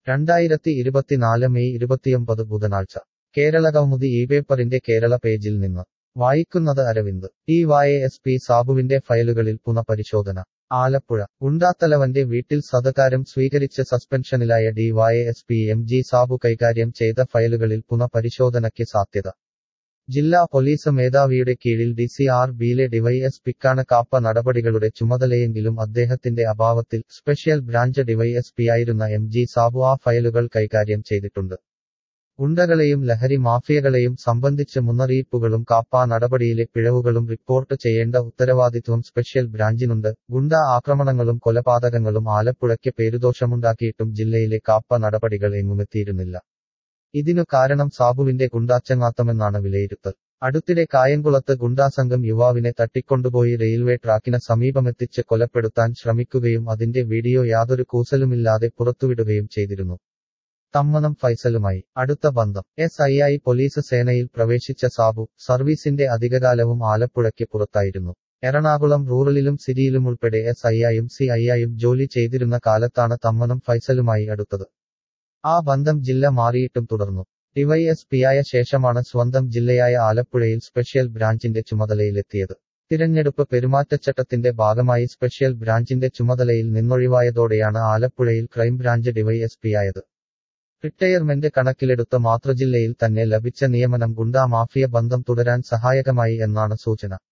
രണ്ടായിരത്തി ഇരുപത്തിനാല് മെയ് ഇരുപത്തിയൊമ്പത് ബുധനാഴ്ച കേരളകൗമുദി ഈ പേപ്പറിന്റെ കേരള പേജിൽ നിന്ന് വായിക്കുന്നത് Aravind D Y S P സാബുവിന്റെ ഫയലുകളിൽ പുനഃപരിശോധന ആലപ്പുഴ ഗുണ്ടാത്തലവന്റെ വീട്ടിൽ സദകാരം സ്വീകരിച്ച് സസ്പെൻഷനിലായ D Y S P M G Sabu കൈകാര്യം ചെയ്ത ഫയലുകളിൽ പുനഃപരിശോധനയ്ക്ക് സാധ്യത ജില്ലാ പോലീസ് മേധാവിയുടെ കീഴിൽ ഡി സി ആർ ബിയിലെ ഡിവൈഎസ്പിക്കാണ് കാപ്പ നടപടികളുടെ ചുമതലയെങ്കിലും അദ്ദേഹത്തിന്റെ അഭാവത്തിൽ സ്പെഷ്യൽ ബ്രാഞ്ച് ഡിവൈഎസ്പിയായിരുന്ന എം ജി സാബു ആ ഫയലുകൾ കൈകാര്യം ചെയ്തിട്ടുണ്ട് ഗുണ്ടകളെയും ലഹരി മാഫിയകളെയും സംബന്ധിച്ച് മുന്നറിയിപ്പുകളും കാപ്പ നടപടിയിലെ പിഴവുകളും റിപ്പോർട്ട് ചെയ്യേണ്ട ഉത്തരവാദിത്വം സ്പെഷ്യൽ ബ്രാഞ്ചിനുണ്ട് ഗുണ്ട ആക്രമണങ്ങളും കൊലപാതകങ്ങളും ആലപ്പുഴയ്ക്ക് പേരുദോഷമുണ്ടാക്കിയിട്ടും ജില്ലയിലെ കാപ്പ നടപടികൾ എങ്ങുമെത്തിയിരുന്നില്ല ഇതിനു കാരണം സാബുവിന്റെ ഗുണ്ടാച്ചങ്ങാത്തമെന്നാണ് വിലയിരുത്തൽ അടുത്തിടെ കായംകുളത്ത് ഗുണ്ടാസംഘം യുവാവിനെ തട്ടിക്കൊണ്ടുപോയി റെയിൽവേ ട്രാക്കിന് സമീപമെത്തിച്ച് കൊലപ്പെടുത്താൻ ശ്രമിക്കുകയും അതിന്റെ വീഡിയോ യാതൊരു കൂസലുമില്ലാതെ പുറത്തുവിടുകയും ചെയ്തിരുന്നു തമ്മനം ഫൈസലുമായി അടുത്ത ബന്ധം എസ് ഐ ഐ പോലീസ് സേനയിൽ പ്രവേശിച്ച സാബു സർവീസിന്റെ അധികകാലവും ആലപ്പുഴയ്ക്ക് പുറത്തായിരുന്നു എറണാകുളം റൂറലിലും സിറ്റിയിലും ഉൾപ്പെടെ എസ് ഐ ഐയും സി ഐ ഐയും ജോലി ചെയ്തിരുന്ന കാലത്താണ് തമ്മനം ഫൈസലുമായി അടുത്തത് ആ ബന്ധം ജില്ല മാറിയിട്ടും തുടർന്നു ഡിവൈഎസ്പിയായ ശേഷമാണ് സ്വന്തം ജില്ലയായ ആലപ്പുഴയിൽ സ്പെഷ്യൽ ബ്രാഞ്ചിന്റെ ചുമതലയിലെത്തിയത് തിരഞ്ഞെടുപ്പ് പെരുമാറ്റച്ചട്ടത്തിന്റെ ഭാഗമായി സ്പെഷ്യൽ ബ്രാഞ്ചിന്റെ ചുമതലയിൽ നിന്നൊഴിവായതോടെയാണ് ആലപ്പുഴയിൽ ക്രൈംബ്രാഞ്ച് ഡിവൈഎസ്പിയായത് റിട്ടയർമെന്റ് കണക്കിലെടുത്ത് മാതൃജില്ലയിൽ തന്നെ ലഭിച്ച നിയമനം ഗുണ്ടാ മാഫിയ ബന്ധം തുടരാൻ സഹായകമായി എന്നാണ് സൂചന